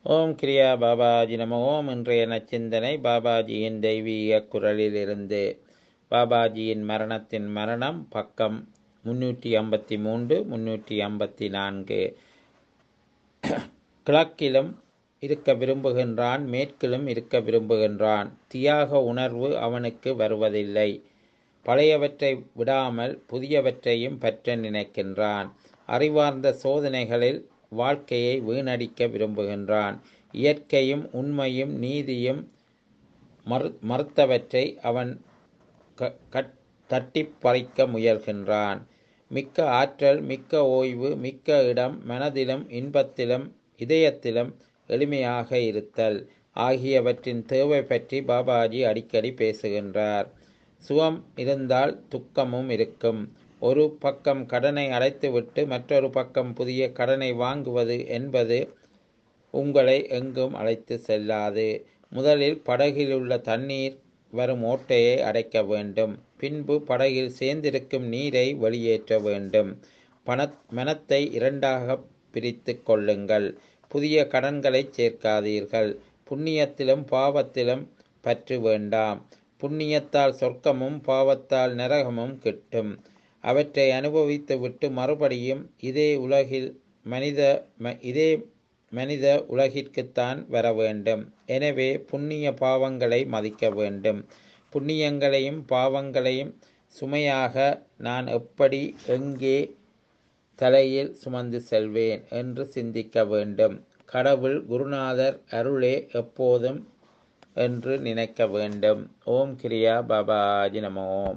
ஓம் கிரியா பாபாஜி நம ஓம் இன்றைய நச்சிந்தனை பாபாஜியின் தெய்வீக குரலிலிருந்து பாபாஜியின் மரணத்தின் மரணம் பக்கம் முன்னூற்றி ஐம்பத்தி மூன்று முன்னூற்றி ஐம்பத்தி நான்கு கிழக்கிலும் இருக்க விரும்புகின்றான் மேற்கிலும் இருக்க விரும்புகின்றான் தியாக உணர்வு அவனுக்கு வருவதில்லை பழையவற்றை விடாமல் புதியவற்றையும் பற்ற நினைக்கின்றான் அறிவார்ந்த சோதனைகளில் வாழ்க்கையை வீணடிக்க விரும்புகின்றான் இயற்கையும் உண்மையும் நீதியும் மறு மறுத்தவற்றை அவன் தட்டி பறிக்க முயல்கின்றான் மிக்க ஆற்றல் மிக்க ஓய்வு மிக்க இடம் மனதிலும் இன்பத்திலும் இதயத்திலும் எளிமையாக இருத்தல் ஆகியவற்றின் தேவை பற்றி பாபாஜி அடிக்கடி பேசுகின்றார் சுகம் இருந்தால் துக்கமும் இருக்கும் ஒரு பக்கம் கடனை அடைத்துவிட்டு மற்றொரு பக்கம் புதிய கடனை வாங்குவது என்பது உங்களை எங்கும் அழைத்து செல்லாது முதலில் படகில் உள்ள தண்ணீர் வரும் ஓட்டையை அடைக்க வேண்டும் பின்பு படகில் சேர்ந்திருக்கும் நீரை வெளியேற்ற வேண்டும் பண மனத்தை இரண்டாக பிரித்து கொள்ளுங்கள் புதிய கடன்களை சேர்க்காதீர்கள் புண்ணியத்திலும் பாவத்திலும் பற்று வேண்டாம் புண்ணியத்தால் சொர்க்கமும் பாவத்தால் நரகமும் கிட்டும் அவற்றை அனுபவித்துவிட்டு மறுபடியும் இதே உலகில் மனித இதே மனித உலகிற்குத்தான் வர வேண்டும் எனவே புண்ணிய பாவங்களை மதிக்க வேண்டும் புண்ணியங்களையும் பாவங்களையும் சுமையாக நான் எப்படி எங்கே தலையில் சுமந்து செல்வேன் என்று சிந்திக்க வேண்டும் கடவுள் குருநாதர் அருளே எப்போதும் என்று நினைக்க வேண்டும் ஓம் கிரியா பாபாஜி நம ஓம்